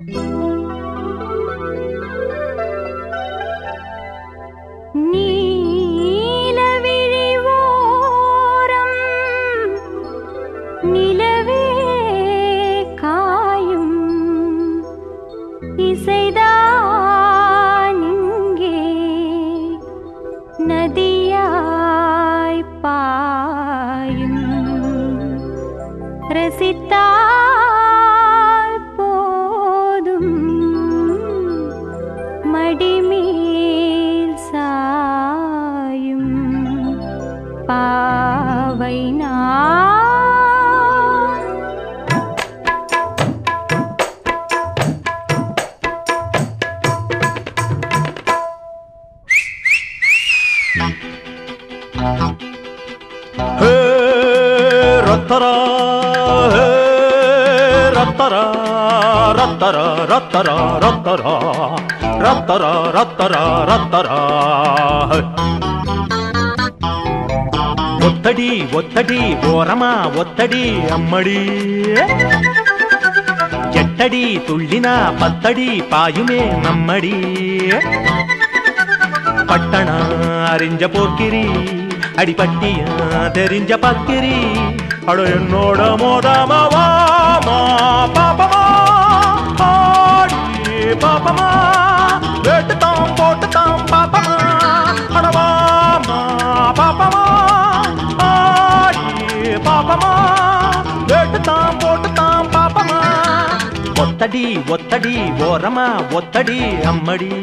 நீலவிழி ஓரம் நிலவே காயும் இசைதான் இங்கே நதியாய் பாயும் ரசித்தால் போதும் மடிமேல் சாயும் பாவை நான் ಹೇ ರತ್ತರ ಹೇ ರತ್ತರ ರತ್ತರ ರತ್ತರ ರತ್ತರ ರತ್ತರ ರತ್ತರ ರತ್ತರ ಹೇ. ఒత్తడి ఒత్తడి ఓరమా ఒత్తడి అమ్మడి ఎట్టడి తుళ్ళిన పత్తడి పాయుమే నమ్మడి பட்டண அறிஞ்ச போக்கிரி அடிபட்டிய தெரிஞ்ச பக்கிரி அட என்னோட மோதமவா பாப்பமா ஆடி பாப்பமா வேட்டுத்தாம் போட்டுத்தாம் பாப்பமா அடவாமா பாப்பமா ஆடி பாப்பமா வேட்டுத்தாம் போட்டுத்தாம் பாப்பமா ஒத்தடி ஒத்தடி ஓரமா ஒத்தடி அம்மடி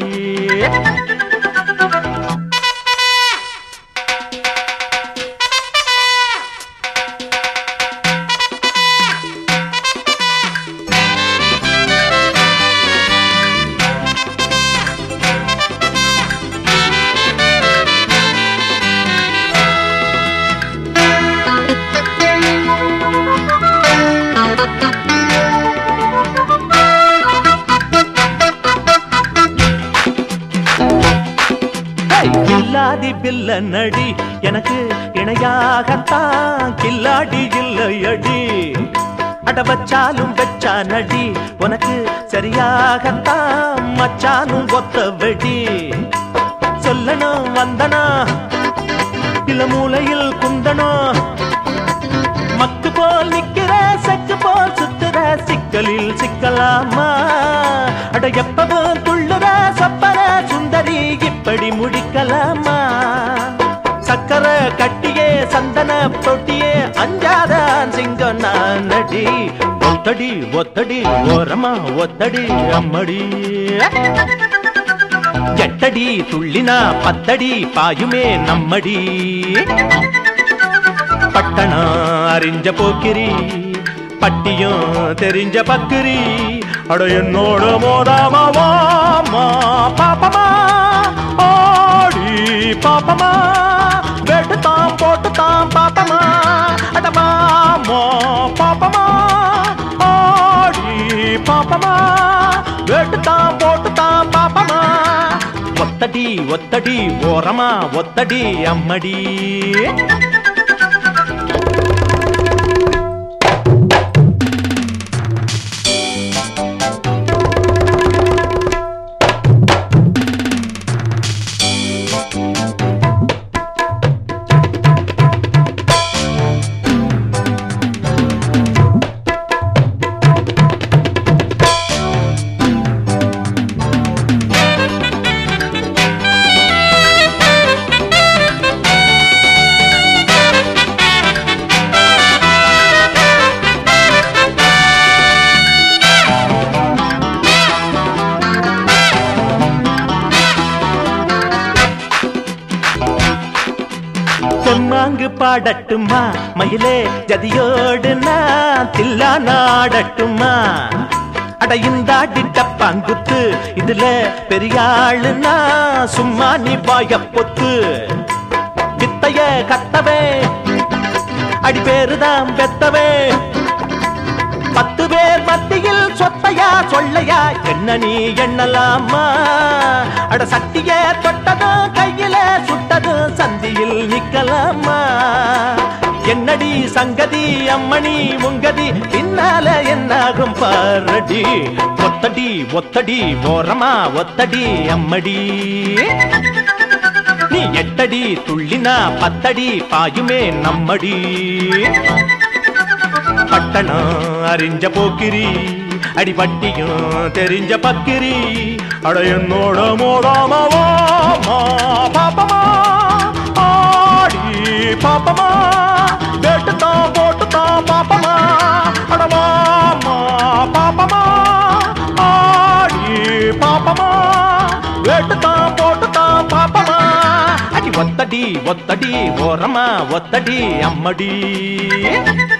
கில்லாதி பில்ல நடி எனக்கு இணையாகத்தான் கில்லாடி இல்லையடி அட வச்சாலும் வச்சா நடி உனக்கு சரியாகத்தான் மச்சானும் ஒத்த வெடி சொல்லணும் வந்தனா இல்ல மூலையில் குந்தனா மக்கு போல் நிக்கிற செக்கு போல் சுத்துற சிக்கலில் சிக்கலாமா அட எப்பவும் துள்ளுற சப்பர சுந்தரி இப்படி முடிக்கலாமா சக்கர கட்டியே சந்தன தொட்டியே அஞ்சாதான் சிங்கம் நான் நடி ஒத்தடி ஒத்தடி ஓரமா ஒத்தடி அம்மடி எட்டடி துள்ளினா பத்தடி பாயுமே நம்மடி பட்டணா அறிஞ்ச போக்கிரி பட்டியும் தெரிஞ்ச பக்கிரி அட என்னோட மோதாமாவா பாப்பமா ஆடி பாப்பமா வெட்டுத்தாம் போட்டுத்தாம் பாப்பமா அடமாமோ பாப்பமா ஆடி பாப்பமா வெட்டுத்தாம் போட்டுத்தாம் பாப்பமா ஒத்தடி ஒத்தடி ஓரமா ஒத்தடி அம்மடி தெம்மாங்கு பாடட்டுமா மயிலே ஜதியோடு நான் தில்லா நாடட்டுமா அட இந்தாடி டப்பாங்குத்து இதுல பெரியாளுனா சும்மா நீ வாய பொத்து வித்தைய கத்தவே அடி பேருதான் பெத்தவே பத்து பேர் மத்தியில் சொத்தையா சொல்லையா என்ன நீ எண்ணலாமா அட சட்டிய தொட்டதும் கையில சுட்டதும் சந்தியில் நிக்கலாமா என்னடி சங்கதி அம்மணி உங்கதி பின்னால என்னாகும் பாரடி ஒத்தடி ஒத்தடி ஓரமா ஒத்தடி அம்மடி நீ எட்டடி துள்ளினா பத்தடி பாயுமே நம்மடி பட்டணம் அறிஞ்ச போக்கிரி அடி பட்டியும் தெரிஞ்ச பக்கிரி அட என்னோட மோடாமவா பாப்பமா ஆடி பாப்பமா வேட்டுத்தான் போட்டுத்தான் பாப்பமா அடவாமா பாப்பமா ஆடி பாப்பமா வேட்டுத்தான் போட்டுத்தான் பாப்பமா அடி ஒத்தடி ஒத்தடி ஓரமா ஒத்தடி அம்மடி